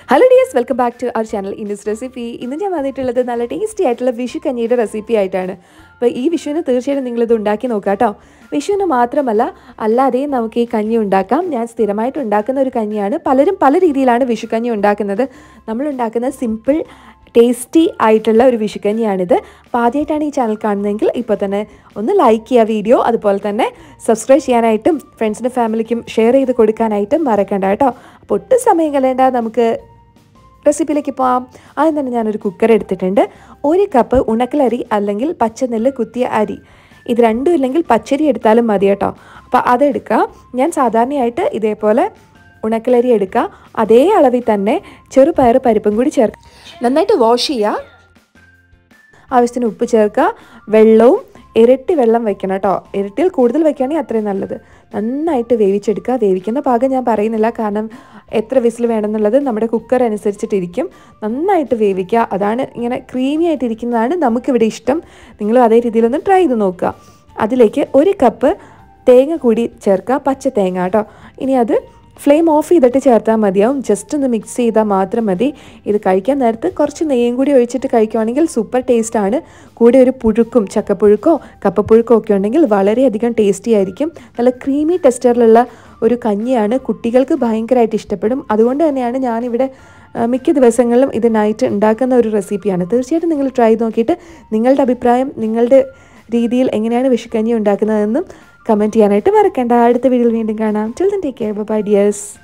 hello dears welcome back to our channel Indus recipe ഇന്ന് ഞാൻ വന്നിട്ടുള്ളത് നല്ല ടേസ്റ്റി ആയിട്ടുള്ള വിഷു കഞ്ഞിയുടെ റെസിപ്പി ആയിട്ടാണ് അപ്പോൾ ഈ വിഷുവിന് തീർച്ചയായിട്ടും നിങ്ങളിത് ഉണ്ടാക്കി നോക്കുക കേട്ടോ വിഷുവിന് മാത്രമല്ല അല്ലാതെയും നമുക്ക് ഈ കഞ്ഞി ഉണ്ടാക്കാം ഞാൻ സ്ഥിരമായിട്ട് ഉണ്ടാക്കുന്ന ഒരു കഞ്ഞിയാണ് പലരും പല രീതിയിലാണ് വിഷു കഞ്ഞി ഉണ്ടാക്കുന്നത് നമ്മൾ ഉണ്ടാക്കുന്ന സിമ്പിൾ ടേസ്റ്റി ആയിട്ടുള്ള ഒരു വിഷുക്കഞ്ഞിയാണിത് അപ്പോൾ ആദ്യമായിട്ടാണ് ഈ ചാനൽ കാണുന്നതെങ്കിൽ ഇപ്പോൾ തന്നെ ഒന്ന് ലൈക്ക് ചെയ്യുക വീഡിയോ അതുപോലെ തന്നെ സബ്സ്ക്രൈബ് ചെയ്യാനായിട്ടും ഫ്രണ്ട്സിനും ഫാമിലിക്കും ഷെയർ ചെയ്ത് കൊടുക്കാനായിട്ടും മറക്കണ്ട കേട്ടോ അപ്പോൾ ഒട്ടും സമയം കളയേണ്ട നമുക്ക് റെസിപ്പിയിലേക്ക് പോകാം ആദ്യം തന്നെ ഞാനൊരു കുക്കർ എടുത്തിട്ടുണ്ട് ഒരു കപ്പ് ഉണക്കലരി അല്ലെങ്കിൽ പച്ചനെല്ല് കുത്തിയ അരി ഇത് രണ്ടും ഇല്ലെങ്കിൽ പച്ചരി എടുത്താലും മതി കേട്ടോ അപ്പോൾ അതെടുക്കുക ഞാൻ സാധാരണയായിട്ട് ഇതേപോലെ ഉണക്കലരി എടുക്കുക അതേ അളവിൽ തന്നെ ചെറുപയർ പരിപ്പും കൂടി ചേർക്കുക നന്നായിട്ട് വാഷ് ചെയ്യുക ആവശ്യത്തിന് ഉപ്പ് ചേർക്കുക വെള്ളവും ഇരട്ടി വെള്ളം വെക്കണം കേട്ടോ ഇരട്ടിയിൽ കൂടുതൽ വെക്കുകയാണെങ്കിൽ അത്രയും നല്ലത് നന്നായിട്ട് വേവിച്ചെടുക്കുക വേവിക്കുന്ന പാകം ഞാൻ പറയുന്നില്ല കാരണം എത്ര വിസിൽ വേണമെന്നുള്ളത് നമ്മുടെ കുക്കർ അനുസരിച്ചിട്ടിരിക്കും നന്നായിട്ട് വേവിക്കുക അതാണ് ഇങ്ങനെ ക്രീമി ആയിട്ട് ഇരിക്കുന്നതാണ് നമുക്കിവിടെ ഇഷ്ടം നിങ്ങൾ അതേ രീതിയിലൊന്ന് ട്രൈ ചെയ്ത് നോക്കുക അതിലേക്ക് ഒരു കപ്പ് തേങ്ങ കൂടി ചേർക്കുക പച്ച തേങ്ങ കേട്ടോ ഇനി അത് ഫ്ലെയിം ഓഫ് ചെയ്തിട്ട് ചേർത്താൽ മതിയാവും ജസ്റ്റ് ഒന്ന് മിക്സ് ചെയ്താൽ മാത്രം മതി ഇത് കഴിക്കാൻ നേരത്ത് കുറച്ച് നെയ്യും കൂടി ഒഴിച്ചിട്ട് കഴിക്കുവാണെങ്കിൽ സൂപ്പർ ടേസ്റ്റാണ് കൂടെ ഒരു പുഴുക്കും ചക്കപ്പുഴുക്കോ കപ്പപ്പുഴുക്കോ ഒക്കെ ഉണ്ടെങ്കിൽ വളരെയധികം ടേസ്റ്റി ആയിരിക്കും നല്ല ക്രീമി ടെക്സ്ചറിലുള്ള ഒരു കഞ്ഞിയാണ് കുട്ടികൾക്ക് ഭയങ്കരമായിട്ട് ഇഷ്ടപ്പെടും അതുകൊണ്ട് തന്നെയാണ് ഞാനിവിടെ ആ, മിക്ക ദിവസങ്ങളിലും ഇത് നൈറ്റ് ഉണ്ടാക്കുന്ന ഒരു റെസിപ്പിയാണ് തീർച്ചയായിട്ടും നിങ്ങൾ ട്രൈ ചെയ്ത് നോക്കിയിട്ട് നിങ്ങളുടെ അഭിപ്രായം നിങ്ങളുടെ രീതിയിൽ എങ്ങനെയാണ് വിഷുക്കഞ്ഞി ഉണ്ടാക്കുന്നതെന്നും കമൻറ്റ് ചെയ്യാനായിട്ട് മറക്കണ്ട അടുത്ത വീഡിയോയിൽ വീണ്ടും കാണാം children take care bye dears